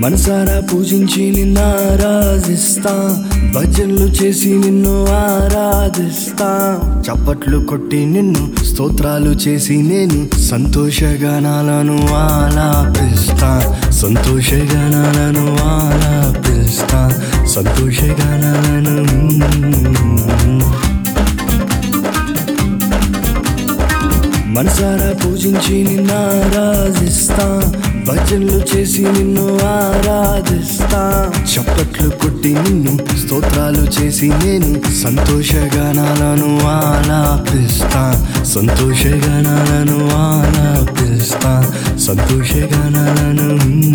మనసారా పూజించి నిన్ను ఆరాధిస్తా భజనలు చేసి నిన్ను ఆరాధిస్తా చప్పట్లు కొట్టి నిన్ను స్తోత్రాలు చేసి నేను సంతోషగానాలను ఆలాపిస్తా సంతోషగానాలను ఆలాపిస్తా సంతోషగానాలను మనసారా పూజించి నిన్ను ఆరాధిస్తా భజనలు చేసి నిన్ను ఆరాధిస్తా చప్పట్లు కొట్టి నిన్ను స్తోత్రాలు చేసి నేను సంతోషగానాలను ఆలాపిస్తా సంతోషగానాలను ఆలాపిస్తా సంతోషగానాలను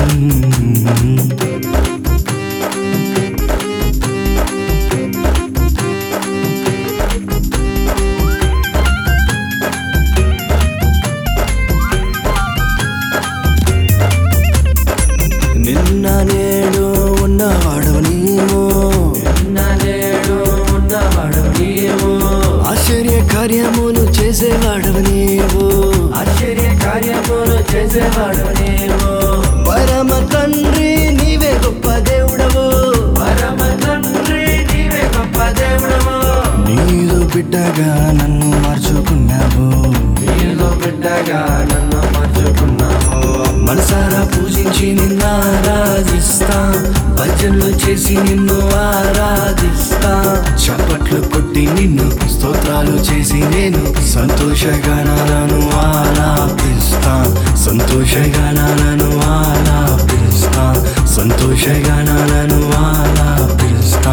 నిన్న నేడు ఉన్నవాడు నీవు నేడు ఉన్నవాడు నీవు ఆశ్చర్య కార్యములు చేసేవాడు నీవు ఆశ్చర్య కార్యములు చేసేవాడు నీవు పరమ తండ్రి నీవే గొప్ప దేవుడవు పరమ తండ్రి నీవే గొప్ప దేవుడవు నీదు బిడ్డగా నన్ను మార్చుకున్నావు నీలో బిడ్డగా నన్ను మర్చుకున్నావు మనసారా పూజించి నిన్ను ఆరాధిస్తా భజనలు చేసి నిన్ను ఆరాధిస్తా చప్పట్లు కొట్టి నిన్ను స్తోత్రాలు చేసి నేను సంతోషగానాలను ఆలాపిస్తా సంతోషగానాలను ఆలాపిస్తా సంతోషగానాలను ఆలాపిస్తా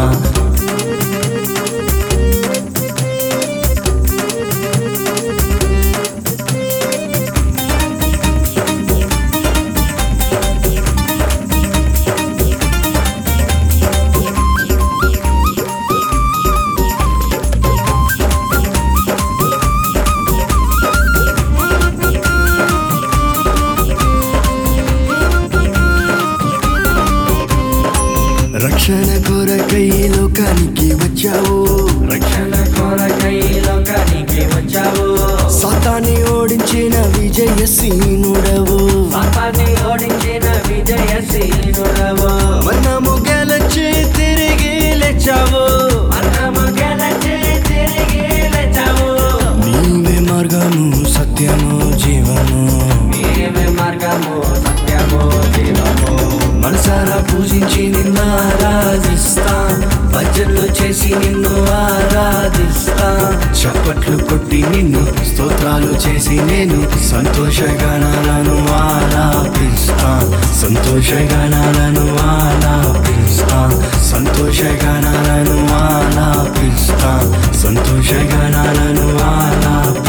రక్షణ కొరకై లోకానికి వచ్చావు రక్షణ కొరకై లోకానికి వచ్చావు సాతాన్ని ఓడించిన విజయసీనుడవు పాపాన్ని ఓడించిన విజయశీనుడవు మనము గెలచి తిరిగి లేచావు మనము గెలిచి తిరిగి లేచావు నీవే మార్గము సత్యము జీవము నీవే మార్గము సత్యము జీవము మనసారా పూజించి నిన్ను ఆరాధిస్తా భజనలు చేసి నిన్ను ఆరాధిస్తా చప్పట్లు కొట్టి నిన్ను స్తోత్రాలు చేసి నేను సంతోషగానాలను ఆలాపిస్తా సంతోషగానాలను ఆలాపిస్తా సంతోషగానాలను ఆలాపిస్తా సంతోషగానాలను ఆలాపిస్తా